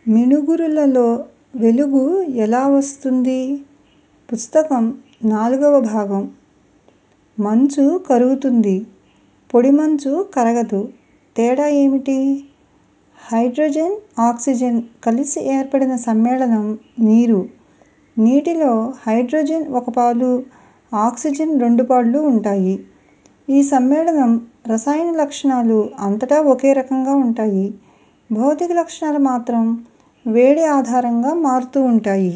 మిణుగురులలో వెలుగు ఎలా వస్తుంది? పుస్తకం నాలుగవ భాగం మంచు కరుగుతుంది. పొడిమంచు కరగదు. తేడా ఏమిటి? హైడ్రోజన్, ఆక్సిజన్ కలిసి ఏర్పడిన సమ్మేళనం నీరు. నీటిలో హైడ్రోజన్ ఒక పాలు, ఆక్సిజన్ రెండు పాళ్ళు ఉంటాయి. ఈ సమ్మేళనం రసాయన లక్షణాలు అంతటా ఒకే రకంగా ఉంటాయి. భౌతిక లక్షణాలు మాత్రం వేడి ఆధారంగా మారుతూ ఉంటాయి.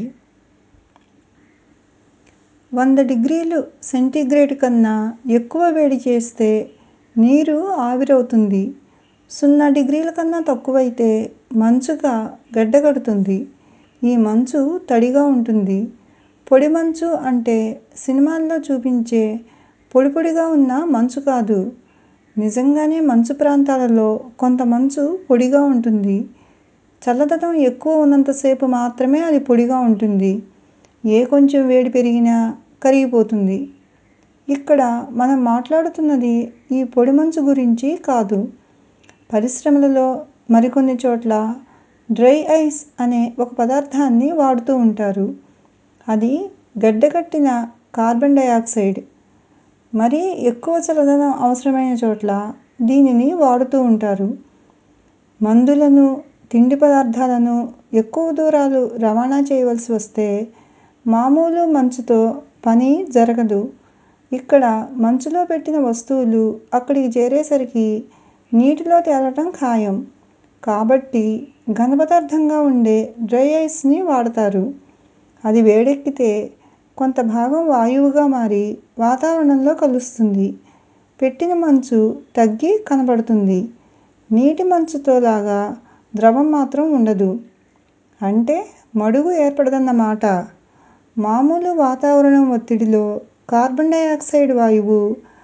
వంద డిగ్రీలు సెంటీగ్రేడ్ కన్నా ఎక్కువ వేడి చేస్తే నీరు ఆవిరవుతుంది. సున్నా డిగ్రీల కన్నా తక్కువైతే మంచుగా గడ్డకడుతుంది. ఈ మంచు తడిగా ఉంటుంది. పొడిమంచు అంటే సినిమాల్లో చూపించే పొడి పొడిగా ఉన్న మంచు కాదు. నిజంగానే మంచు ప్రాంతాలలో కొంత మంచు పొడిగా ఉంటుంది. చల్లదనం ఎక్కువ ఉన్నంత సేపు మాత్రమే అది పొడిగా ఉంటుంది. ఏ కొంచెం వేడి పెరిగినా కరిగిపోతుంది. ఇక్కడ మనం మాట్లాడుతున్నది ఈ పొడిమంచు గురించి కాదు. పరిశ్రమలలో, మరికొన్ని చోట్ల డ్రై ఐస్ అనే ఒక పదార్థాన్ని వాడుతూ ఉంటారు. అది గడ్డకట్టిన కార్బన్ డయాక్సైడ్. మరీ ఎక్కువ చల్లదనం అవసరమైన చోట్ల దీనిని వాడుతూ ఉంటారు. మందులను, తిండి పదార్థాలను ఎక్కువ దూరాలు రవాణా చేయవలసి వస్తే మామూలు మంచుతో పని జరగదు. ఇక్కడ మంచులో పెట్టిన వస్తువులు అక్కడికి చేరేసరికి నీటిలో తేలటం ఖాయం. కాబట్టి ఘనపదార్థంగా ఉండే డ్రై ఐస్ ని వాడతారు. అది వేడెక్కితే కొంత భాగం వాయువుగా మారి వాతావరణంలో కలుస్తుంది. పెట్టిన మంచు తగ్గి కనపడుతుంది. నీటి మంచుతో లాగా ద్రవం మాత్రం ఉండదు. అంటే మడుగు ఏర్పడదన్నమాట. మామూలు వాతావరణం ఒత్తిడిలో కార్బన్ డయాక్సైడ్ వాయువు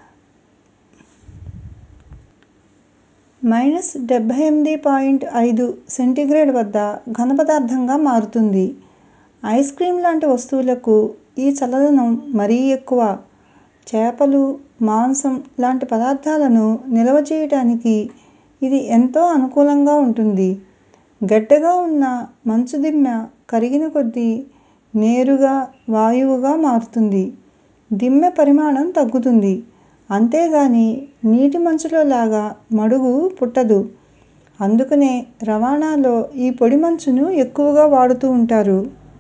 మైనస్ డెబ్బై ఎనిమిది పాయింట్ ఐదు సెంటీగ్రేడ్ వద్ద ఘనపదార్థంగా మారుతుంది. ఐస్ క్రీమ్ లాంటి వస్తువులకు ఈ చల్లదనం మరీ ఎక్కువ. చేపలు, మాంసం లాంటి పదార్థాలను నిల్వ చేయటానికి ఇది ఎంతో అనుకూలంగా ఉంటుంది. గడ్డగా ఉన్న మంచు దిమ్మె కరిగిన కొద్దీ నేరుగా వాయువుగా మారుతుంది. దిమ్మె పరిమాణం తగ్గుతుంది. అంతేగాని నీటి మంచులో లాగా మడుగు పుట్టదు. అందుకనే రవాణాలో ఈ పొడిమంచును ఎక్కువగా వాడుతూ ఉంటారు.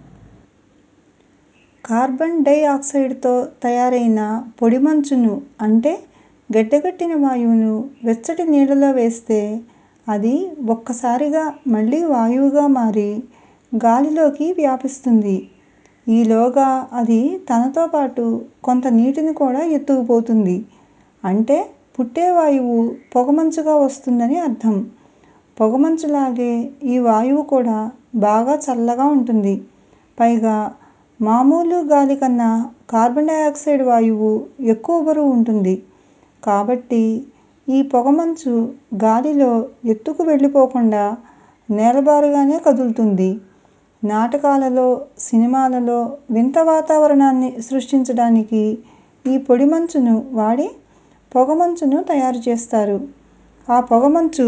కార్బన్ డై ఆక్సైడ్ తో తయారైన పొడిమంచును అంటే గడ్డకట్టిన వాయువును వెచ్చటి నీళ్ళలో వేస్తే అది ఒక్కసారిగా మళ్ళీ వాయువుగా మారి గాలిలోకి వ్యాపిస్తుంది. ఈలోగా అది తనతో పాటు కొంత నీటిని కూడా ఎత్తుకుపోతుంది. అంటే పుట్టే వాయువు పొగమంచుగా వస్తుందని అర్థం. పొగమంచులాగే ఈ వాయువు కూడా బాగా చల్లగా ఉంటుంది. పైగా మామూలు గాలి కన్నా కార్బన్ డయాక్సైడ్ వాయువు ఎక్కువ బరువు ఉంటుంది. కాబట్టి ఈ పొగమంచు గాలిలో ఎత్తుకు వెళ్ళిపోకుండా నేలబారుగానే కదులుతుంది. నాటకాలలో, సినిమాలలో వింత వాతావరణాన్ని సృష్టించడానికి ఈ పొడిమంచును వాడి పొగమంచును తయారు చేస్తారు. ఆ పొగమంచు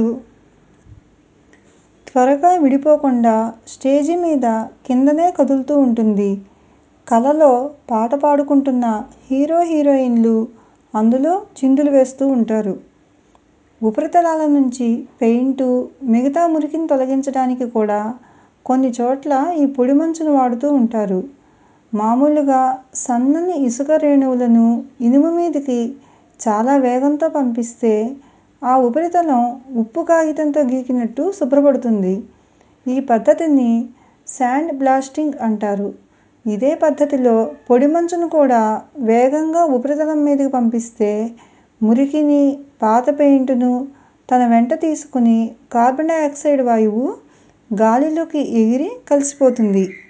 త్వరగా విడిపోకుండా స్టేజి మీద కిందనే కదులుతూ ఉంటుంది. కలలో పాట పాడుకుంటున్న హీరో హీరోయిన్లు అందులో చిందులు వేస్తూ ఉంటారు. ఉపరితలాల నుంచి పెయింటు, మిగతా మురికిని తొలగించడానికి కూడా కొన్ని చోట్ల ఈ పొడిమంచును వాడుతూ ఉంటారు. మామూలుగా సన్నని ఇసుక రేణువులను ఇనుము మీదికి చాలా వేగంతో పంపిస్తే ఆ ఉపరితలం ఉప్పు కాగితంతో గీకినట్టు శుభ్రపడుతుంది. ఈ పద్ధతిని శాండ్ బ్లాస్టింగ్ అంటారు. ఇదే పద్ధతిలో పొడిమంచును కూడా వేగంగా ఉపరితలం మీదికి పంపిస్తే మురికిని, పాత పెయింటును తన వెంట తీసుకుని కార్బన్ డయాక్సైడ్ వాయువు గాలిలోకి ఎగిరి కలిసిపోతుంది.